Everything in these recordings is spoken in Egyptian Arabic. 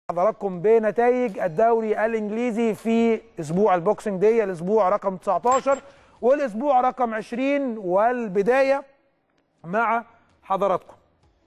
حضراتكم بنتائج الدوري الانجليزي في اسبوع البوكسنج دي الاسبوع رقم 19 والاسبوع رقم 20 والبدايه مع حضراتكم.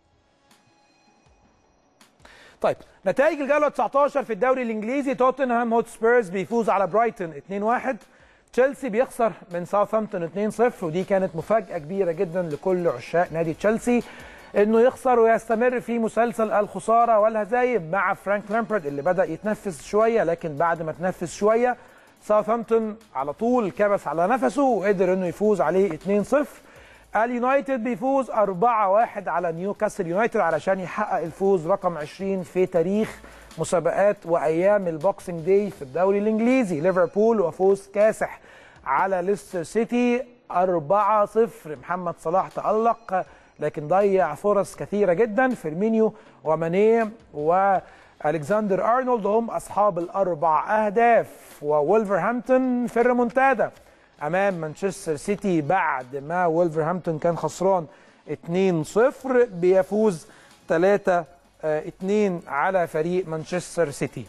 طيب نتائج الجوله 19 في الدوري الانجليزي توتنهام هوتسبيرز بيفوز على برايتون 2-1 تشيلسي بيخسر من ساوثهامبتون 2-0 ودي كانت مفاجاه كبيره جدا لكل عشاق نادي تشيلسي انه يخسر ويستمر في مسلسل الخساره والهزايم مع فرانك لامبرد اللي بدا يتنفس شويه لكن بعد ما تنفس شويه ساوثهامبتون على طول كبس على نفسه وقدر انه يفوز عليه 2-0 اليونايتد بيفوز 4-1 على نيوكاسل يونايتد علشان يحقق الفوز رقم 20 في تاريخ مسابقات وايام البوكسنج داي في الدوري الانجليزي ليفربول وفوز كاسح على ليستر سيتي 4-0 محمد صلاح تألق لكن ضيع فرص كثيره جدا فيرمينيو ومانيه والكسندر ارنولد هم اصحاب الاربع اهداف وولفرهامبتون في الريمونتادا امام مانشستر سيتي بعد ما وولفرهامبتون كان خسران 2-0 بيفوز 3 2 على فريق مانشستر سيتي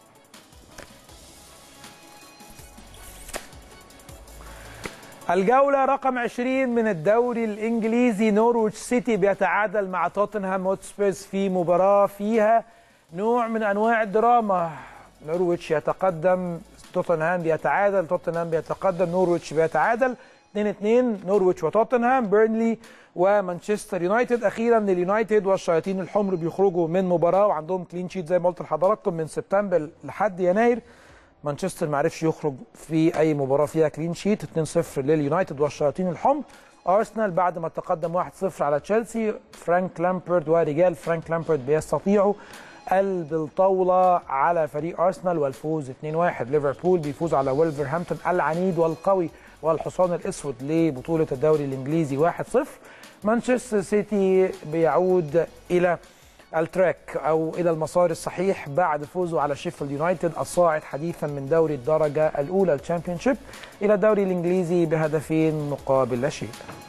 الجولة رقم 20 من الدوري الإنجليزي نورويتش سيتي بيتعادل مع توتنهام هوتسبيرز في مباراة فيها نوع من أنواع الدراما نورويتش يتقدم توتنهام بيتعادل توتنهام بيتقدم نورويتش بيتعادل 2 2 نورويتش وتوتنهام بيرنلي ومانشستر يونايتد اخيرا اليونايتد والشياطين الحمر بيخرجوا من مباراه وعندهم كلين شيت زي ما قلت لحضراتكم من سبتمبر لحد يناير مانشستر ما عرفش يخرج في اي مباراه فيها كلين شيت 2-0 لليونايتد والشياطين الحمر ارسنال بعد ما تقدم 1-0 على تشيلسي فرانك لامبرد ورجال فرانك لامبرد بيستطيعوا قلب الطاوله على فريق ارسنال والفوز 2-1 ليفربول بيفوز على ولفرهامبتون العنيد والقوي والحصان الاسود لبطوله الدوري الانجليزي 1-0 مانشستر سيتي بيعود الى التراك او الى المسار الصحيح بعد فوزه على شيفيلد يونايتد الصاعد حديثا من دوري الدرجه الاولى الشامبيونشيب الى الدوري الانجليزي بهدفين مقابل لا شيء.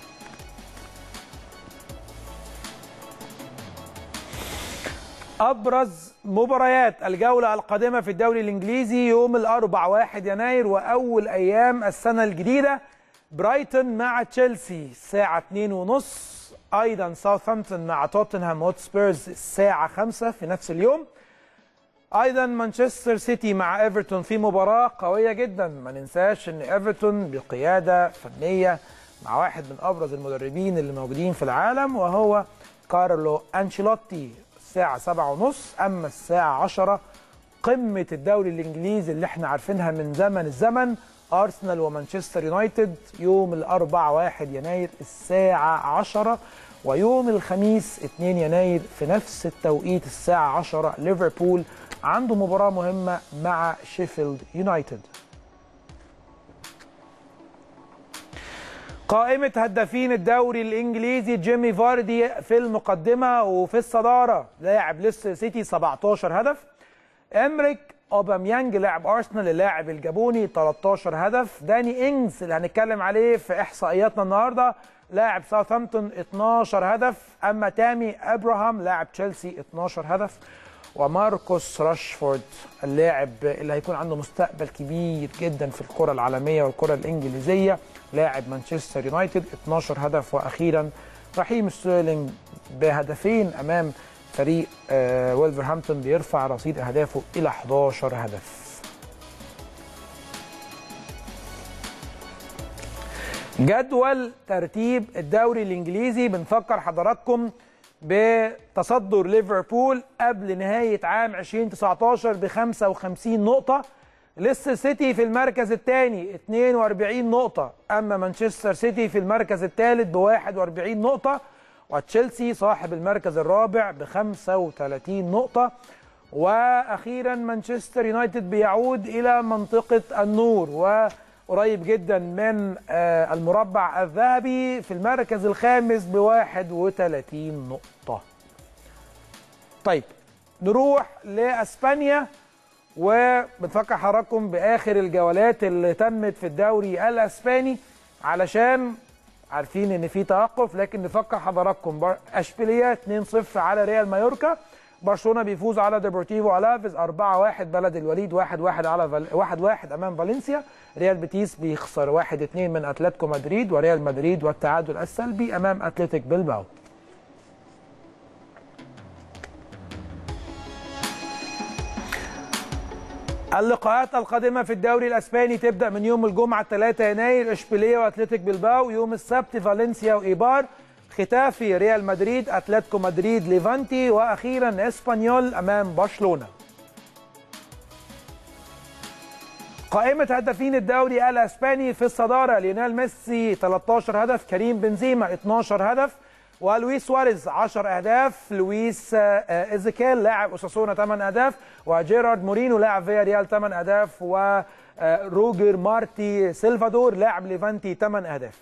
ابرز مباريات الجوله القادمه في الدوري الانجليزي يوم الاربع 1 يناير واول ايام السنه الجديده برايتون مع تشيلسي الساعه 2 ونص ايضا ساوثهامبتون مع توتنهام هوتسبيرز الساعه 5 في نفس اليوم ايضا مانشستر سيتي مع ايفرتون في مباراه قويه جدا ما ننساش ان ايفرتون بقياده فنيه مع واحد من ابرز المدربين اللي موجودين في العالم وهو كارلو انشيلوتي الساعه 7 ونص اما الساعه 10 قمه الدوري الانجليزي اللي احنا عارفينها من زمن الزمن ارسنال ومانشستر يونايتد يوم الاربعاء 1 يناير الساعه 10 ويوم الخميس 2 يناير في نفس التوقيت الساعه 10 ليفربول عنده مباراه مهمه مع شيفيلد يونايتد قائمة هدافين الدوري الإنجليزي جيمي فاردي في المقدمة وفي الصدارة لاعب ليستر سيتي 17 هدف إمريك اوباميانج لاعب ارسنال اللاعب الجابوني 13 هدف داني انجز اللي هنتكلم عليه في احصائياتنا النهارده لاعب ساوثهامبتون 12 هدف اما تامي ابراهام لاعب تشيلسي 12 هدف وماركوس راشفورد اللاعب اللي هيكون عنده مستقبل كبير جدا في الكره العالميه والكره الانجليزيه لاعب مانشستر يونايتد 12 هدف واخيرا رحيم ستيرلينج بهدفين امام فريق آه ولفرهامبتون بيرفع رصيد اهدافه الى 11 هدف. جدول ترتيب الدوري الانجليزي بنفكر حضراتكم بتصدر ليفربول قبل نهايه عام 2019 ب 55 نقطه ليستر سيتي في المركز الثاني 42 نقطه اما مانشستر سيتي في المركز الثالث ب 41 نقطه وتشيلسي صاحب المركز الرابع ب 35 نقطة وأخيرا مانشستر يونايتد بيعود إلى منطقة النور وقريب جدا من المربع الذهبي في المركز الخامس ب 31 نقطة طيب نروح لأسبانيا وبنفكر حضراتكم بآخر الجولات اللي تمت في الدوري الأسباني علشان عارفين ان في توقف لكن نفكر حضراتكم اشبيليه 2-0 على ريال مايوركا برشلونه بيفوز على ديبورتيفو الافيز 4-1 بلد الوليد 1-1 على فال... 1-1 امام فالنسيا ريال بيتيس بيخسر 1-2 من اتلتيكو مدريد وريال مدريد والتعادل السلبي امام اتلتيك بلباو اللقاءات القادمة في الدوري الأسباني تبدأ من يوم الجمعة 3 يناير إشبيلية وأتلتيك بلباو يوم السبت فالنسيا وإيبار ختافي ريال مدريد أتلتيكو مدريد ليفانتي وأخيرا إسبانيول أمام برشلونة قائمة هدافين الدوري الأسباني في الصدارة ليونيل ميسي 13 هدف كريم بنزيما 12 هدف ولويس سواريز 10 اهداف لويس ايزيكيل لاعب اساسونا 8 اهداف وجيرارد مورينو لاعب فيا ريال 8 اهداف وروجر مارتي سيلفادور لاعب ليفانتي 8 اهداف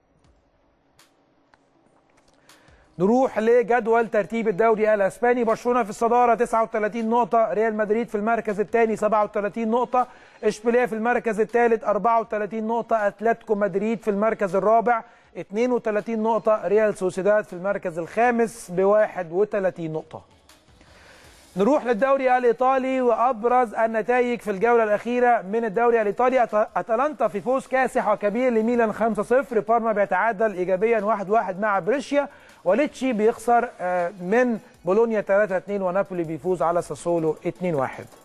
نروح لجدول ترتيب الدوري الاسباني برشلونه في الصداره 39 نقطه ريال مدريد في المركز الثاني 37 نقطه اشبيليه في المركز الثالث 34 نقطه اتلتيكو مدريد في المركز الرابع 32 نقطه ريال سوسيداد في المركز الخامس ب 31 نقطه نروح للدوري الايطالي وابرز النتائج في الجوله الاخيره من الدوري الايطالي اتلانتا في فوز كاسح وكبير لميلان 5-0 بارما بيتعادل ايجابيا 1-1 مع بريشيا وليتشي بيخسر من بولونيا 3-2 ونابولي بيفوز على ساسولو 2-1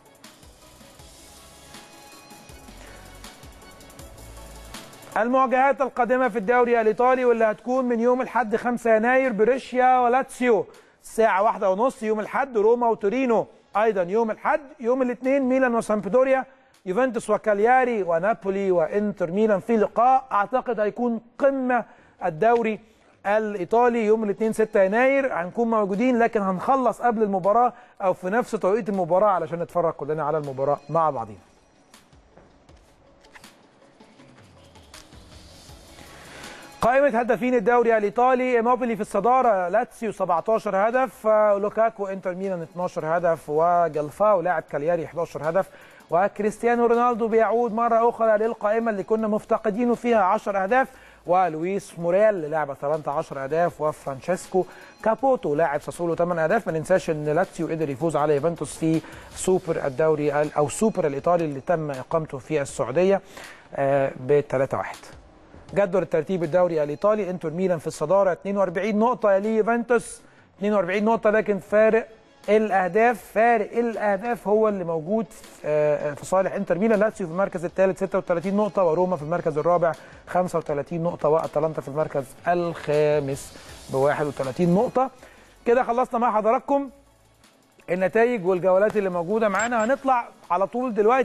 المواجهات القادمه في الدوري الايطالي واللي هتكون من يوم الاحد 5 يناير بريشيا ولاتسيو الساعة واحدة ونص يوم الحد روما وتورينو أيضا يوم الحد يوم الاثنين ميلان وسامبدوريا يوفنتوس وكالياري ونابولي وانتر ميلان في لقاء أعتقد هيكون قمة الدوري الإيطالي يوم الاثنين 6 يناير هنكون موجودين لكن هنخلص قبل المباراة أو في نفس توقيت المباراة علشان نتفرج كلنا على المباراة مع بعضين قائمة هدافين الدوري الإيطالي إيموبيلي في الصدارة لاتسيو 17 هدف لوكاكو إنتر ميلان 12 هدف وجلفاو لاعب كالياري 11 هدف وكريستيانو رونالدو بيعود مرة أخرى للقائمة اللي كنا مفتقدينه فيها 10 أهداف ولويس موريال لاعب اتلانتا 10 اهداف وفرانشيسكو كابوتو لاعب ساسولو 8 اهداف ما ننساش ان لاتسيو قدر يفوز على يوفنتوس في سوبر الدوري او سوبر الايطالي اللي تم اقامته في السعوديه ب 3 1 جدول الترتيب الدوري الايطالي انتر ميلان في الصداره 42 نقطه يليه يوفنتوس 42 نقطه لكن فارق الاهداف فارق الاهداف هو اللي موجود في صالح انتر ميلان لاتسيو في المركز الثالث 36 نقطه وروما في المركز الرابع 35 نقطه واتلانتا في المركز الخامس ب 31 نقطه كده خلصنا مع حضراتكم النتائج والجولات اللي موجوده معانا هنطلع على طول دلوقتي